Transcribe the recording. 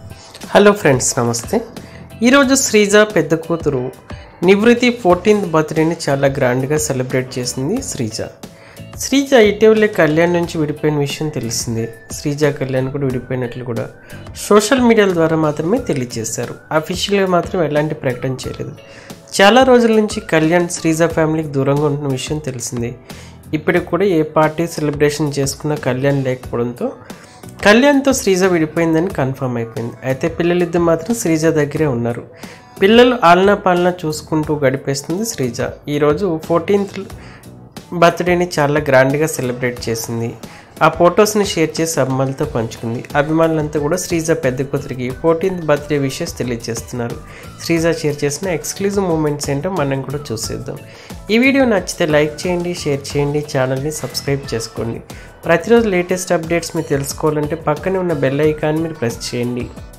hello friends నమస్తే ఈరోజు శ్రీజ పెద్ద కూతురు నివృత్తి ఫోర్టీన్త్ బర్త్డేని చాలా గ్రాండ్గా సెలబ్రేట్ చేసింది శ్రీజ శ్రీజ ఇటీవలే కళ్యాణ్ నుంచి విడిపోయిన విషయం తెలిసిందే శ్రీజ కళ్యాణ్ కూడా విడిపోయినట్లు కూడా సోషల్ మీడియాల ద్వారా మాత్రమే తెలియజేశారు అఫీషియల్గా మాత్రం ఎలాంటి ప్రకటన చేయలేదు చాలా రోజుల నుంచి కళ్యాణ్ శ్రీజ ఫ్యామిలీకి దూరంగా ఉంటున్న విషయం తెలిసిందే ఇప్పటికి కూడా ఏ పార్టీ సెలబ్రేషన్ చేసుకున్న కళ్యాణ్ లేకపోవడంతో కళ్యాణ్తో శ్రీజ విడిపోయిందని కన్ఫర్మ్ అయిపోయింది అయితే పిల్లలిద్దరు మాత్రం శ్రీజ దగ్గరే ఉన్నారు పిల్లలు ఆలనా పాలన చూసుకుంటూ గడిపేస్తుంది శ్రీజ ఈరోజు ఫోర్టీన్త్ బర్త్డేని చాలా గ్రాండ్గా సెలబ్రేట్ చేసింది ఆ ఫొటోస్ని షేర్ చేసి అభిమానులతో పంచుకుంది అభిమానులంతా కూడా శ్రీజ పెద్ద కూతురికి ఫోర్టీన్త్ బర్త్డే విషెస్ తెలియజేస్తున్నారు శ్రీజ షేర్ చేసిన ఎక్స్క్లూజివ్ మూమెంట్స్ ఏంటో మనం కూడా చూసేద్దాం ఈ వీడియో నచ్చితే లైక్ చేయండి షేర్ చేయండి ఛానల్ని సబ్స్క్రైబ్ చేసుకోండి ప్రతిరోజు లేటెస్ట్ అప్డేట్స్ మీరు తెలుసుకోవాలంటే పక్కనే ఉన్న బెల్ ఐకాన్ మీరు ప్రెస్ చేయండి